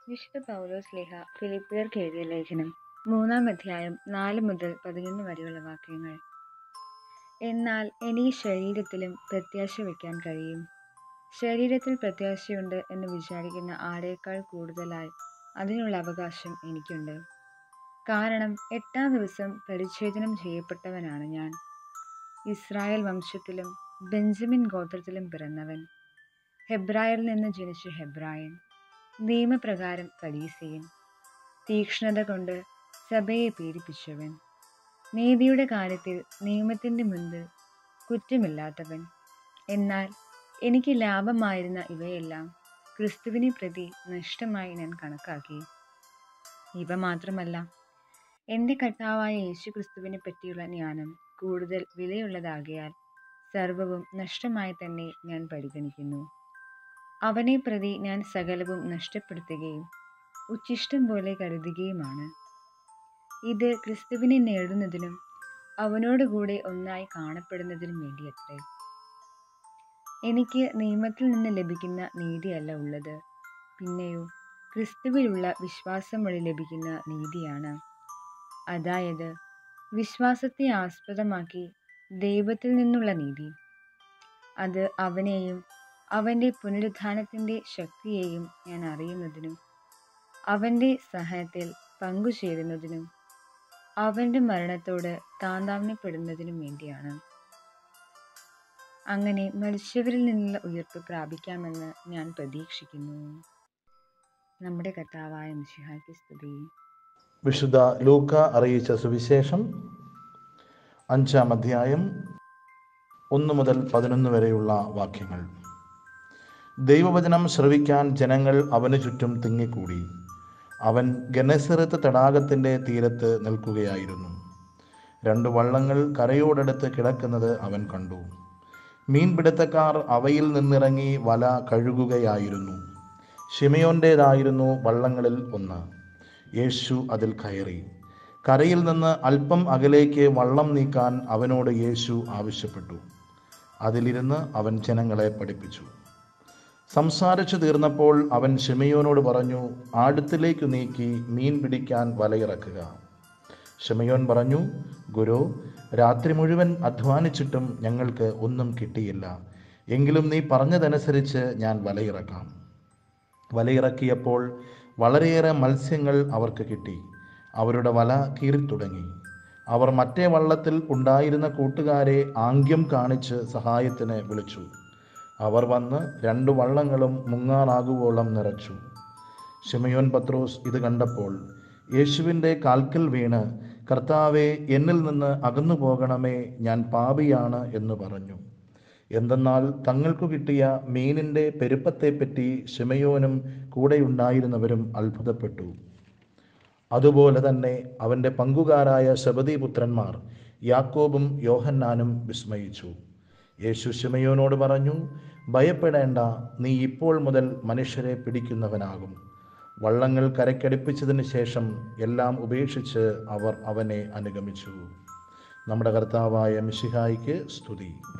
വിശുദ്ധ പൗലോസ് ലേഖ ഫിലിപ്പിയർക്ക് എഴുതിയ ലേഖനം മൂന്നാം അധ്യായം നാല് മുതൽ പതിനൊന്ന് വരെയുള്ള വാക്യങ്ങൾ എന്നാൽ എനിക്ക് ശരീരത്തിലും പ്രത്യാശ വയ്ക്കാൻ കഴിയും ശരീരത്തിൽ പ്രത്യാശയുണ്ട് എന്ന് വിചാരിക്കുന്ന ആളേക്കാൾ കൂടുതലായി അതിനുള്ള അവകാശം എനിക്കുണ്ട് കാരണം എട്ടാം ദിവസം പരിച്ഛേദനം ചെയ്യപ്പെട്ടവനാണ് ഞാൻ ഇസ്രായേൽ വംശത്തിലും ബെഞ്ചമിൻ ഗോത്രത്തിലും പിറന്നവൻ ഹെബ്രായരിൽ നിന്ന് ജനിച്ച ഹെബ്രായൻ നിയമപ്രകാരം ഫരീസിയൻ തീക്ഷ്ണത കൊണ്ട് സഭയെ പീഡിപ്പിച്ചവൻ നീതിയുടെ കാര്യത്തിൽ നിയമത്തിൻ്റെ മുൻപിൽ കുറ്റമില്ലാത്തവൻ എന്നാൽ എനിക്ക് ലാഭമായിരുന്ന ഇവയെല്ലാം ക്രിസ്തുവിനെ പ്രതി നഷ്ടമായി ഞാൻ കണക്കാക്കി ഇവ മാത്രമല്ല എൻ്റെ കർത്താവായ യേശു ക്രിസ്തുവിനെ പറ്റിയുള്ള ജ്ഞാനം കൂടുതൽ വിലയുള്ളതാകിയാൽ സർവവും നഷ്ടമായി തന്നെ ഞാൻ പരിഗണിക്കുന്നു അവനെ പ്രതി ഞാൻ സകലവും നഷ്ടപ്പെടുത്തുകയും ഉച്ഛിഷ്ടം പോലെ കരുതുകയുമാണ് ഇത് ക്രിസ്തുവിനെ നേടുന്നതിനും അവനോടുകൂടെ ഒന്നായി കാണപ്പെടുന്നതിനും വേണ്ടിയത്രേ എനിക്ക് നിയമത്തിൽ നിന്ന് ലഭിക്കുന്ന നീതിയല്ല ഉള്ളത് പിന്നെയോ ക്രിസ്തുവിലുള്ള വിശ്വാസം വഴി ലഭിക്കുന്ന നീതിയാണ് അതായത് വിശ്വാസത്തെ ആസ്പദമാക്കി ദൈവത്തിൽ നിന്നുള്ള നീതി അത് അവനെയും അവൻ്റെ പുനരുത്ഥാനത്തിൻ്റെ ശക്തിയെയും ഞാൻ അറിയുന്നതിനും അവൻ്റെ സഹനത്തിൽ പങ്കുചേരുന്നതിനും അവൻ്റെ മരണത്തോട് താന്താമ്യപ്പെടുന്നതിനും വേണ്ടിയാണ് അങ്ങനെ മരിച്ചവരിൽ നിന്നുള്ള ഉയർപ്പ് പ്രാപിക്കാമെന്ന് ഞാൻ പ്രതീക്ഷിക്കുന്നു നമ്മുടെ കർത്താവായ മിശിഹായ്ക്ക് സ്തുതി വിശുദ്ധ ലൂക്ക അറിയിച്ച സുവിശേഷം അഞ്ചാം അധ്യായം ഒന്ന് മുതൽ പതിനൊന്ന് വരെയുള്ള വാക്യങ്ങൾ ദൈവവചനം ശ്രവിക്കാൻ ജനങ്ങൾ അവന് ചുറ്റും തിങ്ങിക്കൂടി അവൻ ഗനസറത്ത് തടാകത്തിൻ്റെ തീരത്ത് നിൽക്കുകയായിരുന്നു രണ്ട് വള്ളങ്ങൾ കരയോടടുത്ത് കിടക്കുന്നത് അവൻ കണ്ടു മീൻപിടുത്തക്കാർ അവയിൽ നിന്നിറങ്ങി വല കഴുകുകയായിരുന്നു ഷിമയോൻ്റേതായിരുന്നു വള്ളങ്ങളിൽ ഒന്ന് യേശു അതിൽ കയറി കരയിൽ നിന്ന് അല്പം അകലേക്ക് വള്ളം നീക്കാൻ അവനോട് യേശു ആവശ്യപ്പെട്ടു അതിലിരുന്ന് അവൻ ജനങ്ങളെ പഠിപ്പിച്ചു സംസാരിച്ചു തീർന്നപ്പോൾ അവൻ ഷിമയോനോട് പറഞ്ഞു ആഴത്തിലേക്ക് നീക്കി മീൻ പിടിക്കാൻ വലയിറക്കുക ഷിമയോൻ പറഞ്ഞു ഗുരു രാത്രി മുഴുവൻ അധ്വാനിച്ചിട്ടും ഞങ്ങൾക്ക് ഒന്നും കിട്ടിയില്ല എങ്കിലും നീ പറഞ്ഞതനുസരിച്ച് ഞാൻ വലയിറക്കാം വലയിറക്കിയപ്പോൾ വളരെയേറെ മത്സ്യങ്ങൾ അവർക്ക് കിട്ടി അവരുടെ വല കീറിത്തുടങ്ങി അവർ മറ്റേ വള്ളത്തിൽ ഉണ്ടായിരുന്ന കൂട്ടുകാരെ ആംഗ്യം കാണിച്ച് സഹായത്തിന് വിളിച്ചു അവർ വന്ന് രണ്ട് വള്ളങ്ങളും മുങ്ങാറാകുവോളം നിറച്ചു ഷിമയോൻ പത്രോസ് ഇത് കണ്ടപ്പോൾ യേശുവിൻ്റെ കാൽക്കൽ വീണ് കർത്താവെ എന്നിൽ നിന്ന് അകന്നു പോകണമേ ഞാൻ പാപിയാണ് എന്ന് പറഞ്ഞു എന്തെന്നാൽ തങ്ങൾക്കു കിട്ടിയ മീനിൻ്റെ പെരുപ്പത്തെപ്പറ്റി ഷിമയോനും കൂടെയുണ്ടായിരുന്നവരും അത്ഭുതപ്പെട്ടു അതുപോലെ തന്നെ അവൻ്റെ പങ്കുകാരായ ശബദീപുത്രന്മാർ യാക്കോബും യോഹന്നാനും വിസ്മയിച്ചു യേശു ശിമയോനോട് പറഞ്ഞു ഭയപ്പെടേണ്ട നീ ഇപ്പോൾ മുതൽ മനുഷ്യരെ പിടിക്കുന്നവനാകും വള്ളങ്ങൾ കരക്കടിപ്പിച്ചതിന് ശേഷം എല്ലാം ഉപേക്ഷിച്ച് അവർ അവനെ അനുഗമിച്ചു നമ്മുടെ കർത്താവായ മിശിഹായിക്ക് സ്തുതി